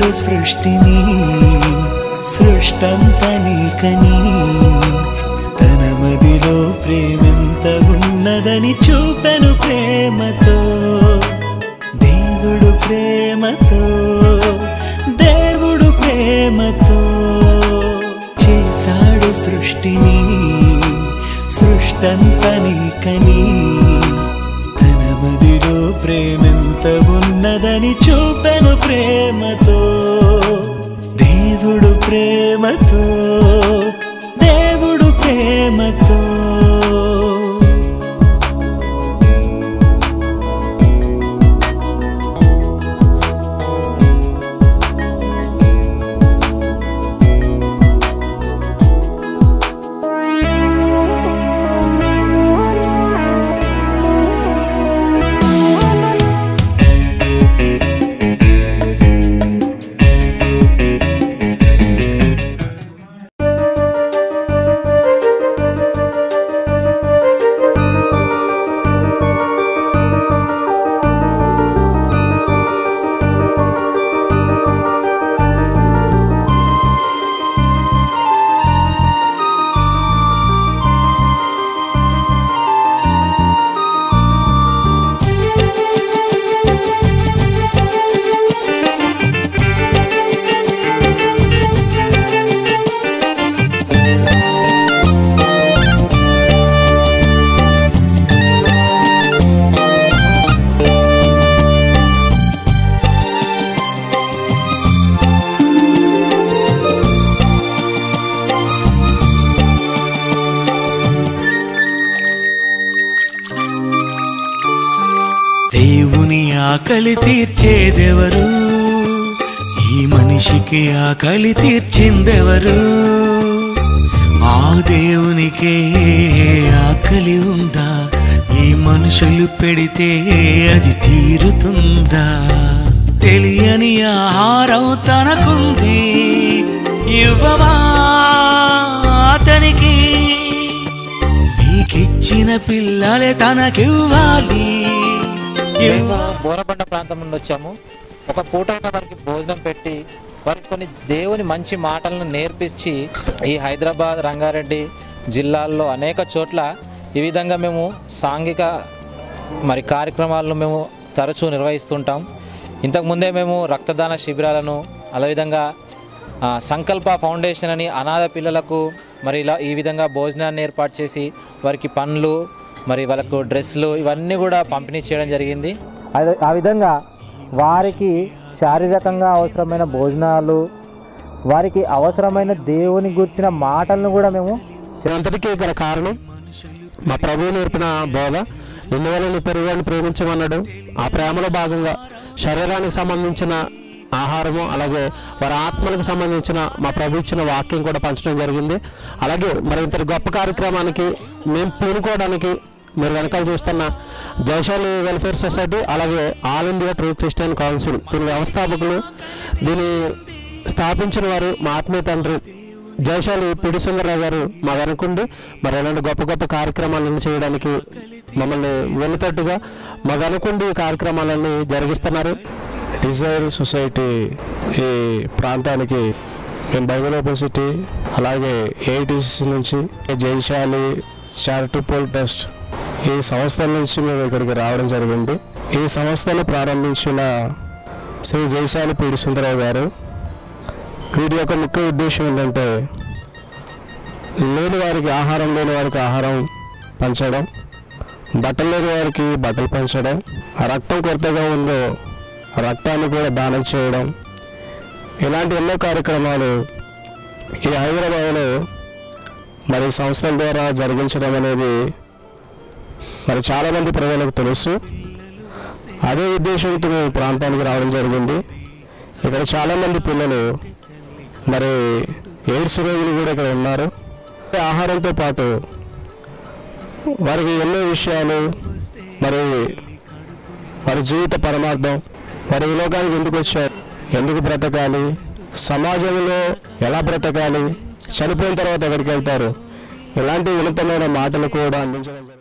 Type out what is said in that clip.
సృష్టిని సృష్టంత నీకని తన మదిలో ప్రేమెంత ఉన్నదని చూపెను ప్రేమతో దేవుడు ప్రేమతో దేవుడు ప్రేమతో చేశాడు సృష్టిని సృష్టంత నీకని తన మదిలో ప్రేమెంత ఉన్నదని చూపెను ప్రేమతో దేవుడు ప్రేమతో దేవుడు ప్రేమతో దేవుని ఆకలి తీర్చేదెవరు ఈ మనిషికి ఆకలి తీర్చిందెవరు ఆ దేవునికే ఆకలి ఉందా ఈ మనుషులు పెడితే అది తీరుతుందా తెలియని ఆహారం తనకుంది ఇవ్వవా అతనికి నీకిచ్చిన పిల్లలే తనకివ్వాలి మేము బోరబండ ప్రాంతం నుండి వచ్చాము ఒక పూట వారికి భోజనం పెట్టి వారికి కొన్ని దేవుని మంచి మాటలను నేర్పించి ఈ హైదరాబాద్ రంగారెడ్డి జిల్లాల్లో అనేక చోట్ల ఈ విధంగా మేము సాంఘిక మరి కార్యక్రమాలను మేము తరచూ నిర్వహిస్తుంటాం ఇంతకుముందే మేము రక్తదాన శిబిరాలను అదేవిధంగా ఆ, సంకల్ప ఫౌండేషన్ అని అనాథ పిల్లలకు మరి ఇలా ఈ విధంగా భోజనాన్ని ఏర్పాటు చేసి వారికి పండ్లు మరి వాళ్ళకు డ్రెస్సులు ఇవన్నీ కూడా పంపిణీ చేయడం జరిగింది అదే ఆ విధంగా వారికి శారీరకంగా అవసరమైన భోజనాలు వారికి అవసరమైన దేవుని గురించిన మాటలను కూడా మేము ఇదంతటికీ గల కారణం మా ప్రభువు నేర్పిన బోధ ఇందువల్ల నీ పెరుగుని ప్రేమించమన్నాడు ఆ ప్రేమలో భాగంగా శరీరానికి సంబంధించిన ఆహారము అలాగే వారి ఆత్మలకు సంబంధించిన మా ప్రభు ఇచ్చిన వాక్యం కూడా పంచడం జరిగింది అలాగే మరి ఇంత గొప్ప కార్యక్రమానికి మేము పూనుకోవడానికి మీరు వెనకాల చూస్తున్న జైశాలి వెల్ఫేర్ సొసైటీ అలాగే all India true Christian council దీని వ్యవస్థాపకులు దీని స్థాపించిన వారు మా ఆత్మీయ తండ్రి జయశాలి పిడి సుందరరావు గారు మా వెనకుండి మరి అలాంటి గొప్ప గొప్ప కార్యక్రమాలను చేయడానికి మమ్మల్ని వెనుతట్టుగా మా వెనకుండి ఈ కార్యక్రమాలన్నీ జరిగిస్తున్నారు డిజైర్ సొసైటీ ఈ ప్రాంతానికి మేము బైబిల్ ఓపెన్ సిటీ అలాగే ఏఐటీసీ నుంచి జయశాలి చారిటబుల్ ట్రస్ట్ ఈ సంస్థల నుంచి మేము ఇక్కడికి రావడం జరిగింది ఈ సంస్థను ప్రారంభించిన శ్రీ జయశాలి పీడి సుందరరావు గారు వీటి యొక్క ముఖ్య ఉద్దేశం ఏంటంటే లేని వారికి ఆహారం లేని వారికి ఆహారం పంచడం బట్టలు లేని వారికి బట్టలు పంచడం ఆ రక్తం కొరతగా ఉందో ఆ రక్తాన్ని కూడా దానం చేయడం ఇలాంటి ఎన్నో కార్యక్రమాలు ఈ హైదరాబాద్లో మరి సంస్థల ద్వారా జరిగించడం అనేది మరి చాలామంది ప్రజలకు తెలుసు అదే ఉద్దేశంతో మేము ఈ ప్రాంతానికి రావడం జరిగింది ఇక్కడ చాలామంది పిల్లలు మరి ఎయిడ్స్ రోగులు కూడా ఇక్కడ ఉన్నారు ఆహారంతో పాటు వారికి ఎన్నో విషయాలు మరి వారి జీవిత పరమార్థం వారి ఈ లోకానికి ఎందుకు వచ్చారు ఎందుకు బ్రతకాలి సమాజంలో ఎలా బ్రతకాలి చనిపోయిన తర్వాత ఎక్కడికి వెళ్తారు ఇలాంటి ఉన్నతమైన మాటలు కూడా అందించడం జరిగింది